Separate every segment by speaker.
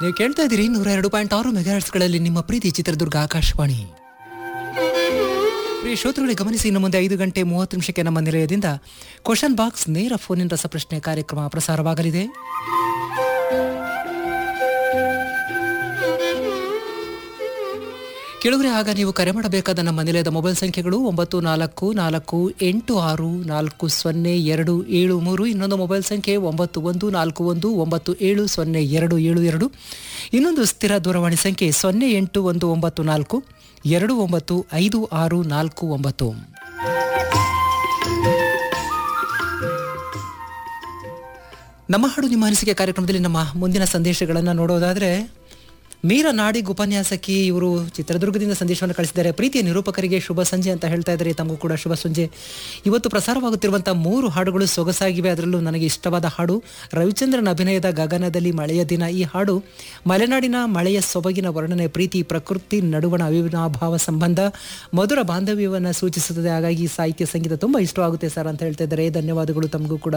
Speaker 1: ನೀವು ಕೇಳ್ತಾ ಇದ್ದೀರಿ ನೂರ ಎರಡು ಪಾಯಿಂಟ್ ಆರು ಮೆಗಾಹರ್ಟ್ಸ್ಗಳಲ್ಲಿ ನಿಮ್ಮ ಪ್ರೀತಿ ಚಿತ್ರದುರ್ಗ ಆಕಾಶವಾಣಿ ಪ್ರಿಯ ಶ್ರೋತೃಗಳಿಗೆ ಗಮನಿಸಿ ಇನ್ನು ಮುಂದೆ ಐದು ಗಂಟೆ ಮೂವತ್ತು ನಿಮಿಷಕ್ಕೆ ನಮ್ಮ ನಿಲಯದಿಂದ ಕ್ವಶನ್ ಬಾಕ್ಸ್ ನೇರ ಫೋನಿನ ರಸಪ್ರಶ್ನೆ ಕಾರ್ಯಕ್ರಮ ಪ್ರಸಾರವಾಗಲಿದೆ ಕೆಳಗರೆ ಆಗ ನೀವು ಕರೆ ಮಾಡಬೇಕಾದ ನಮ್ಮ ನಿಲಯದ ಮೊಬೈಲ್ ಸಂಖ್ಯೆಗಳು ಒಂಬತ್ತು ನಾಲ್ಕು ನಾಲ್ಕು ಎಂಟು ಆರು ನಾಲ್ಕು ಸೊನ್ನೆ ಎರಡು ಏಳು ಮೂರು ಇನ್ನೊಂದು ಮೊಬೈಲ್ ಸಂಖ್ಯೆ ಒಂಬತ್ತು ಒಂದು ನಾಲ್ಕು ಒಂದು ಒಂಬತ್ತು ಏಳು ಸೊನ್ನೆ ಎರಡು ಏಳು ಎರಡು ಇನ್ನೊಂದು ಸ್ಥಿರ ದೂರವಾಣಿ ಸಂಖ್ಯೆ ಸೊನ್ನೆ ಎಂಟು ಒಂದು ಒಂಬತ್ತು ನಾಲ್ಕು ಎರಡು ಒಂಬತ್ತು ಐದು ಆರು ನಾಲ್ಕು ಒಂಬತ್ತು ನಮ್ಮ ಹಾಡು ನಿಮ್ಮ ಅನಿಸಿಕೆ ಕಾರ್ಯಕ್ರಮದಲ್ಲಿ ನಮ್ಮ ಮುಂದಿನ ಸಂದೇಶಗಳನ್ನು ನೋಡೋದಾದರೆ ಮೀರ ನಾಡಿಗ್ ಉಪನ್ಯಾಸಕಿ ಇವರು ಚಿತ್ರದುರ್ಗದಿಂದ ಸಂದೇಶವನ್ನು ಕಳಿಸಿದ್ದಾರೆ ಪ್ರೀತಿಯ ನಿರೂಪಕರಿಗೆ ಶುಭ ಸಂಜೆ ಅಂತ ಹೇಳ್ತಾ ಇದ್ದಾರೆ ತಮಗೂ ಕೂಡ ಶುಭ ಸಂಜೆ ಇವತ್ತು ಪ್ರಸಾರವಾಗುತ್ತಿರುವಂಥ ಮೂರು ಹಾಡುಗಳು ಸೊಗಸಾಗಿವೆ ಅದರಲ್ಲೂ ನನಗೆ ಇಷ್ಟವಾದ ಹಾಡು ರವಿಚಂದ್ರನ್ ಅಭಿನಯದ ಗಗನದಲ್ಲಿ ಮಳೆಯ ದಿನ ಈ ಹಾಡು ಮಲೆನಾಡಿನ ಮಳೆಯ ಸೊಬಗಿನ ವರ್ಣನೆ ಪ್ರೀತಿ ಪ್ರಕೃತಿ ನಡುವಣ ಅವಿನಾಭಾವ ಸಂಬಂಧ ಮಧುರ ಬಾಂಧವ್ಯವನ್ನು ಸೂಚಿಸುತ್ತದೆ ಹಾಗಾಗಿ ಈ ಸಾಹಿತ್ಯ ಸಂಗೀತ ತುಂಬ ಇಷ್ಟವಾಗುತ್ತೆ ಸರ್ ಅಂತ ಹೇಳ್ತಾ ಇದ್ದಾರೆ ಧನ್ಯವಾದಗಳು ತಮಗೂ ಕೂಡ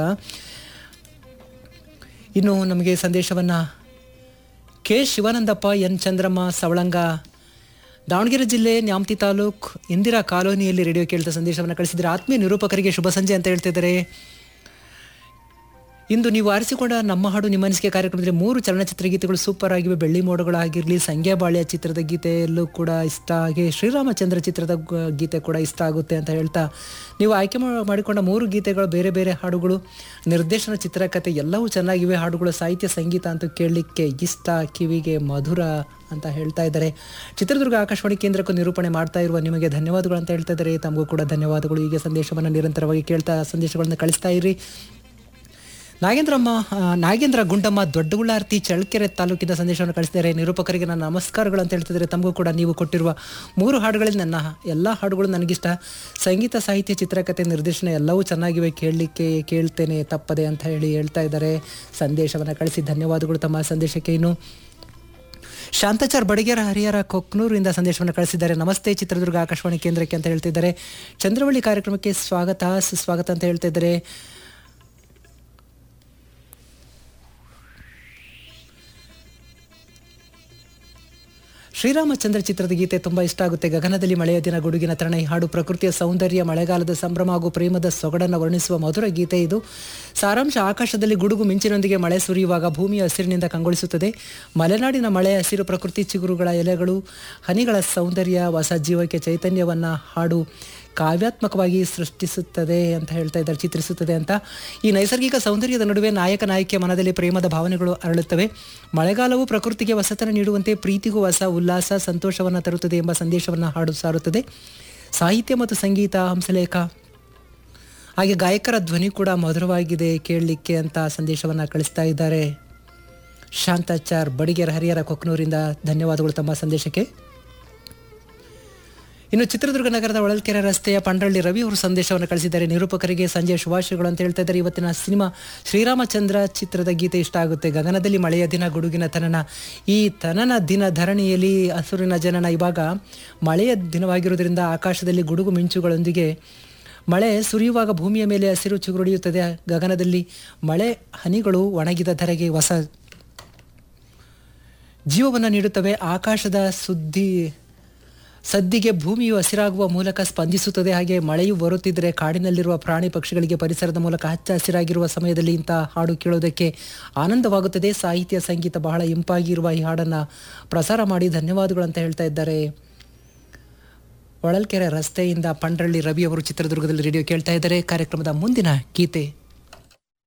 Speaker 1: ಇನ್ನು ನಮಗೆ ಸಂದೇಶವನ್ನು ಕೆ ಶಿವಾನಂದಪ್ಪ ಎನ್ ಚಂದ್ರಮ್ಮ ಸವಳಂಗ ದಾವಣಗೆರೆ ಜಿಲ್ಲೆ ನ್ಯಾಮತಿ ತಾಲೂಕ್ ಇಂದಿರಾ ಕಾಲೋನಿಯಲ್ಲಿ ರೇಡಿಯೋ ಕೇಳ್ತಾ ಸಂದೇಶವನ್ನು ಕಳಿಸಿದರೆ ಆತ್ಮೀಯ ನಿರೂಪಕರಿಗೆ ಶುಭ ಸಂಜೆ ಅಂತ ಹೇಳ್ತಿದ್ದಾರೆ ಇಂದು ನೀವು ಆರಿಸಿಕೊಂಡ ನಮ್ಮ ಹಾಡು ನಿಮ್ಮ ಅನಿಸಿಕೆ ಕಾರ್ಯಕ್ರಮದಲ್ಲಿ ಮೂರು ಚಲನಚಿತ್ರ ಗೀತೆಗಳು ಸೂಪರ್ ಆಗಿವೆ ಬೆಳ್ಳಿ ಮೋಡಗಳಾಗಿರಲಿ ಸಂಗ್ಯಾ ಬಾಳ್ಯ ಚಿತ್ರದ ಗೀತೆಯಲ್ಲೂ ಕೂಡ ಇಷ್ಟ ಹಾಗೆ ಶ್ರೀರಾಮಚಂದ್ರ ಚಿತ್ರದ ಗ- ಗೀತೆ ಕೂಡ ಇಷ್ಟ ಆಗುತ್ತೆ ಅಂತ ಹೇಳ್ತಾ ನೀವು ಆಯ್ಕೆ ಮಾ- ಮಾಡಿಕೊಂಡ ಮೂರು ಗೀತೆಗಳು ಬೇರೆ ಬೇರೆ ಹಾಡುಗಳು ನಿರ್ದೇಶನ ಚಿತ್ರಕಥೆ ಎಲ್ಲವೂ ಚೆನ್ನಾಗಿವೆ ಹಾಡುಗಳು ಸಾಹಿತ್ಯ ಸಂಗೀತ ಅಂತೂ ಕೇಳಲಿಕ್ಕೆ ಇಷ್ಟ ಕಿವಿಗೆ ಮಧುರ ಅಂತ ಹೇಳ್ತಾ ಇದ್ದಾರೆ ಚಿತ್ರದುರ್ಗ ಆಕಾಶವಾಣಿ ಕೇಂದ್ರಕ್ಕೂ ನಿರೂಪಣೆ ಮಾಡ್ತಾ ಇರುವ ನಿಮಗೆ ಧನ್ಯವಾದಗಳು ಅಂತ ಹೇಳ್ತಾ ಇದ್ದಾರೆ ತಮಗೂ ಕೂಡ ಧನ್ಯವಾದಗಳು ಹೀಗೆ ಸಂದೇಶವನ್ನು ನಿರಂತರವಾಗಿ ಕೇಳ್ತಾ ಸಂದೇಶಗಳನ್ನು ಕಳಿಸ್ತಾ ಇರಿ ನಾಗೇಂದ್ರಮ್ಮ ಆ, ನಾಗೇಂದ್ರ ಗುಂಡಮ್ಮ ದೊಡ್ಡಗುಳ್ಳಾರ್ತಿ ಚಳ್ಳಕೆರೆ ತಾಲೂಕಿನ ಸಂದೇಶವನ್ನು ಕಳಿಸಿದ್ದಾರೆ ನಿರೂಪಕರಿಗೆ ನನ್ನ ನಮಸ್ಕಾರಗಳು ಅಂತ ಹೇಳ್ತಿದ್ದಾರೆ ತಮಗೂ ಕೂಡ ನೀವು ಕೊಟ್ಟಿರುವ ಮೂರು ಹಾಡುಗಳಲ್ಲಿ ನನ್ನ ಎಲ್ಲ ಹಾಡುಗಳು ನನಗಿಷ್ಟ ಸಂಗೀತ ಸಾಹಿತ್ಯ ಚಿತ್ರಕಥೆ ನಿರ್ದೇಶನ ಎಲ್ಲವೂ ಚೆನ್ನಾಗಿವೆ ಕೇಳಲಿಕ್ಕೆ ಕೇಳ್ತೇನೆ ತಪ್ಪದೆ ಅಂತ ಹೇಳಿ ಹೇಳ್ತಾ ಇದ್ದಾರೆ ಸಂದೇಶವನ್ನು ಕಳಿಸಿ ಧನ್ಯವಾದಗಳು ತಮ್ಮ ಸಂದೇಶಕ್ಕೆ ಇನ್ನು ಶಾಂತಚಾರ್ ಬಡಗೇರ ಹರಿಹರ ಕೊಕ್ನೂರಿಂದ ಸಂದೇಶವನ್ನು ಕಳಿಸಿದ್ದಾರೆ ನಮಸ್ತೆ ಚಿತ್ರದುರ್ಗ ಆಕಾಶವಾಣಿ ಕೇಂದ್ರಕ್ಕೆ ಅಂತ ಹೇಳ್ತಿದ್ದಾರೆ ಚಂದ್ರವಳ್ಳಿ ಕಾರ್ಯಕ್ರಮಕ್ಕೆ ಸ್ವಾಗತ ಸುಸ್ವಾಗತ ಅಂತ ಹೇಳ್ತಾ ಇದ್ದಾರೆ ಶ್ರೀರಾಮಚಂದ್ರ ಚಿತ್ರದ ಗೀತೆ ತುಂಬಾ ಇಷ್ಟ ಆಗುತ್ತೆ ಗಗನದಲ್ಲಿ ಮಳೆಯ ದಿನ ಗುಡುಗಿನ ತರಣ ಈ ಹಾಡು ಪ್ರಕೃತಿಯ ಸೌಂದರ್ಯ ಮಳೆಗಾಲದ ಸಂಭ್ರಮ ಹಾಗೂ ಪ್ರೇಮದ ಸೊಗಡನ್ನು ವರ್ಣಿಸುವ ಮಧುರ ಗೀತೆ ಇದು ಸಾರಾಂಶ ಆಕಾಶದಲ್ಲಿ ಗುಡುಗು ಮಿಂಚಿನೊಂದಿಗೆ ಮಳೆ ಸುರಿಯುವಾಗ ಭೂಮಿಯ ಹಸಿರಿನಿಂದ ಕಂಗೊಳಿಸುತ್ತದೆ ಮಲೆನಾಡಿನ ಮಳೆ ಹಸಿರು ಪ್ರಕೃತಿ ಚಿಗುರುಗಳ ಎಲೆಗಳು ಹನಿಗಳ ಸೌಂದರ್ಯ ಹೊಸ ಜೀವಕ್ಕೆ ಚೈತನ್ಯವನ್ನ ಹಾಡು ಕಾವ್ಯಾತ್ಮಕವಾಗಿ ಸೃಷ್ಟಿಸುತ್ತದೆ ಅಂತ ಹೇಳ್ತಾ ಇದ್ದಾರೆ ಚಿತ್ರಿಸುತ್ತದೆ ಅಂತ ಈ ನೈಸರ್ಗಿಕ ಸೌಂದರ್ಯದ ನಡುವೆ ನಾಯಕ ನಾಯಕಿಯ ಮನದಲ್ಲಿ ಪ್ರೇಮದ ಭಾವನೆಗಳು ಅರಳುತ್ತವೆ ಮಳೆಗಾಲವು ಪ್ರಕೃತಿಗೆ ಹೊಸತನ ನೀಡುವಂತೆ ಪ್ರೀತಿಗೂ ಹೊಸ ಉಲ್ಲಾಸ ಸಂತೋಷವನ್ನು ತರುತ್ತದೆ ಎಂಬ ಸಂದೇಶವನ್ನು ಹಾಡು ಸಾರುತ್ತದೆ ಸಾಹಿತ್ಯ ಮತ್ತು ಸಂಗೀತ ಹಂಸಲೇಖ ಹಾಗೆ ಗಾಯಕರ ಧ್ವನಿ ಕೂಡ ಮಧುರವಾಗಿದೆ ಕೇಳಲಿಕ್ಕೆ ಅಂತ ಸಂದೇಶವನ್ನು ಕಳಿಸ್ತಾ ಇದ್ದಾರೆ ಶಾಂತಾಚಾರ್ ಬಡಿಗೆರ ಹರಿಹರ ಕೊಕ್ನೂರಿಂದ ಧನ್ಯವಾದಗಳು ತಮ್ಮ ಸಂದೇಶಕ್ಕೆ ಇನ್ನು ಚಿತ್ರದುರ್ಗ ನಗರದ ಒಳಲ್ಕೆರೆ ರಸ್ತೆಯ ಪಂಡ್ರಳ್ಳಿ ರವಿ ಅವರು ಸಂದೇಶವನ್ನು ಕಳಿಸಿದ್ದಾರೆ ನಿರೂಪಕರಿಗೆ ಸಂಜೆ ಶುಭಾಶಯಗಳು ಅಂತ ಹೇಳ್ತಾ ಇದ್ದಾರೆ ಇವತ್ತಿನ ಸಿನಿಮಾ ಶ್ರೀರಾಮಚಂದ್ರ ಚಿತ್ರದ ಗೀತೆ ಇಷ್ಟ ಆಗುತ್ತೆ ಗಗನದಲ್ಲಿ ಮಳೆಯ ದಿನ ಗುಡುಗಿನ ತನನ ಈ ತನನ ದಿನ ಧರಣಿಯಲ್ಲಿ ಹಸುರಿನ ಜನನ ಇವಾಗ ಮಳೆಯ ದಿನವಾಗಿರುವುದರಿಂದ ಆಕಾಶದಲ್ಲಿ ಗುಡುಗು ಮಿಂಚುಗಳೊಂದಿಗೆ ಮಳೆ ಸುರಿಯುವಾಗ ಭೂಮಿಯ ಮೇಲೆ ಹಸಿರು ಚಿಗುರುಡಿಯುತ್ತದೆ ಗಗನದಲ್ಲಿ ಮಳೆ ಹನಿಗಳು ಒಣಗಿದ ಧರೆಗೆ ಹೊಸ ಜೀವವನ್ನು ನೀಡುತ್ತವೆ ಆಕಾಶದ ಸುದ್ದಿ ಸದ್ದಿಗೆ ಭೂಮಿಯು ಹಸಿರಾಗುವ ಮೂಲಕ ಸ್ಪಂದಿಸುತ್ತದೆ ಹಾಗೆ ಮಳೆಯು ಬರುತ್ತಿದ್ದರೆ ಕಾಡಿನಲ್ಲಿರುವ ಪ್ರಾಣಿ ಪಕ್ಷಿಗಳಿಗೆ ಪರಿಸರದ ಮೂಲಕ ಹಚ್ಚ ಹಸಿರಾಗಿರುವ ಸಮಯದಲ್ಲಿ ಇಂಥ ಹಾಡು ಕೇಳೋದಕ್ಕೆ ಆನಂದವಾಗುತ್ತದೆ ಸಾಹಿತ್ಯ ಸಂಗೀತ ಬಹಳ ಇಂಪಾಗಿರುವ ಈ ಹಾಡನ್ನು ಪ್ರಸಾರ ಮಾಡಿ ಧನ್ಯವಾದಗಳು ಅಂತ ಹೇಳ್ತಾ ಇದ್ದಾರೆ ಹೊಳಲ್ಕೆರೆ ರಸ್ತೆಯಿಂದ ಪಂಡ್ರಳ್ಳಿ ರವಿ ಅವರು ಚಿತ್ರದುರ್ಗದಲ್ಲಿ ರೇಡಿಯೋ ಕೇಳ್ತಾ ಇದ್ದಾರೆ ಕಾರ್ಯಕ್ರಮದ ಮುಂದಿನ ಗೀತೆ